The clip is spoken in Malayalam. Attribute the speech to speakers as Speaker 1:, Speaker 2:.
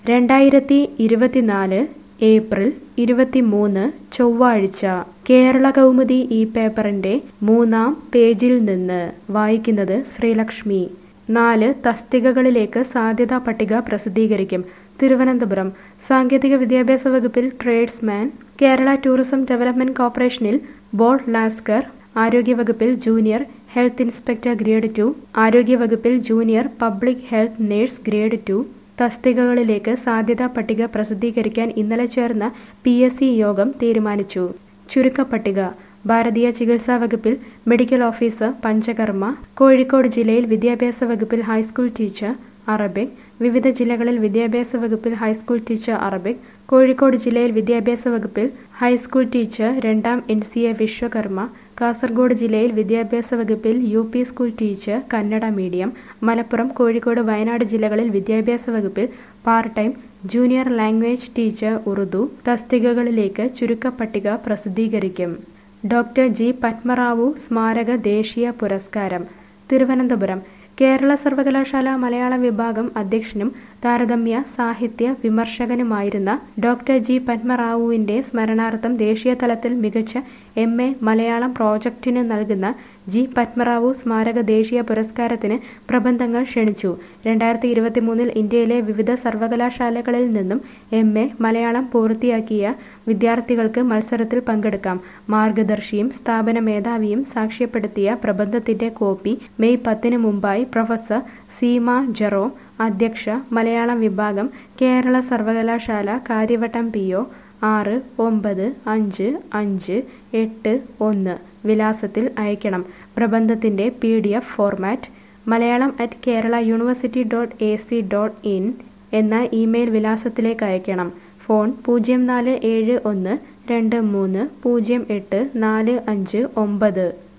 Speaker 1: രണ്ടായിരത്തി ഇരുപത്തിനാല് ഏപ്രിൽ ഇരുപത്തിമൂന്ന് ചൊവ്വാഴ്ച കേരള കൗമുദി ഈ പേപ്പറിന്റെ മൂന്നാം പേജിൽ നിന്ന് വായിക്കുന്നത് ശ്രീലക്ഷ്മി നാല് തസ്തികകളിലേക്ക് സാധ്യതാ പട്ടിക പ്രസിദ്ധീകരിക്കും തിരുവനന്തപുരം സാങ്കേതിക വിദ്യാഭ്യാസ വകുപ്പിൽ ട്രേഡ്സ്മാൻ കേരള ടൂറിസം ഡെവലപ്മെന്റ് കോർപ്പറേഷനിൽ ബോർഡ് ലാസ്കർ ആരോഗ്യവകുപ്പിൽ junior health inspector grade two ആരോഗ്യവകുപ്പിൽ junior public health nurse grade two തസ്തികകളിലേക്ക് സാധ്യതാ പട്ടിക പ്രസിദ്ധീകരിക്കാൻ ഇന്നലെ ചേർന്ന പി എസ് സി യോഗം തീരുമാനിച്ചു ചുരുക്കപ്പട്ടിക ഭാരതീയ ചികിത്സാ വകുപ്പിൽ മെഡിക്കൽ ഓഫീസർ പഞ്ചകർമ്മ കോഴിക്കോട് ജില്ലയിൽ വിദ്യാഭ്യാസ വകുപ്പിൽ ഹൈസ്കൂൾ ടീച്ചർ അറബിക് വിവിധ ജില്ലകളിൽ വിദ്യാഭ്യാസ വകുപ്പിൽ ഹൈസ്കൂൾ ടീച്ചർ അറബിക് കോഴിക്കോട് ജില്ലയിൽ വിദ്യാഭ്യാസ വകുപ്പിൽ ഹൈസ്കൂൾ ടീച്ചർ രണ്ടാം N C A Vishwakarma Kasaragod ജില്ലയിൽ വിദ്യാഭ്യാസ വകുപ്പിൽ U P school teacher Kannada medium Malappuram Kozhikode Wayanad ജില്ലകളിൽ വിദ്യാഭ്യാസ വകുപ്പിൽ part time junior language teacher Urdu തസ്തികകളിലേക്ക് ചുരുക്കപ്പട്ടിക പ്രസിദ്ധീകരിക്കും ഡോക്ടർ ജി പത്മറാവു സ്മാരക ദേശീയ പുരസ്കാരം തിരുവനന്തപുരം കേരള സർവകലാശാല മലയാള വിഭാഗം അധ്യക്ഷനും താരതമ്യ സാഹിത്യ വിമർശകനുമായിരുന്ന ഡോക്ടർ ജി പത്മറാവുവിന്റെ സ്മരണാർത്ഥം ദേശീയ തലത്തിൽ മികച്ച എം എ മലയാളം പ്രോജക്റ്റിന് നൽകുന്ന ജി പത്മറാവു സ്മാരക ദേശീയ പുരസ്കാരത്തിന് പ്രബന്ധങ്ങൾ ക്ഷണിച്ചു രണ്ടായിരത്തി ഇരുപത്തിമൂന്നിൽ ഇന്ത്യയിലെ വിവിധ സർവകലാശാലകളിൽ നിന്നും എം എ മലയാളം പൂർത്തിയാക്കിയ വിദ്യാർത്ഥികൾക്ക് മത്സരത്തിൽ പങ്കെടുക്കാം മാർഗദർശിയും സ്ഥാപന മേധാവിയും സാക്ഷ്യപ്പെടുത്തിയ പ്രബന്ധത്തിന്റെ കോപ്പി മെയ് പത്തിന് മുമ്പായി പ്രൊഫസർ സീമ ജെറോ അധ്യക്ഷ മലയാളം വിഭാഗം കേരള സർവകലാശാല കാര്യവട്ടം പി ഒ ആറ് ഒമ്പത് അഞ്ച് അഞ്ച് എട്ട് ഒന്ന് വിലാസത്തിൽ അയക്കണം പ്രബന്ധത്തിന്റെ P D F format Malayalam at Kerala university dot A C dot in എന്ന ഇമെയിൽ വിലാസത്തിലേക്ക് അയക്കണം ഫോൺ പൂജ്യം നാല് ഏഴ് ഒന്ന് രണ്ട് മൂന്ന് പൂജ്യം എട്ട് നാല് അഞ്ച് ഒമ്പത്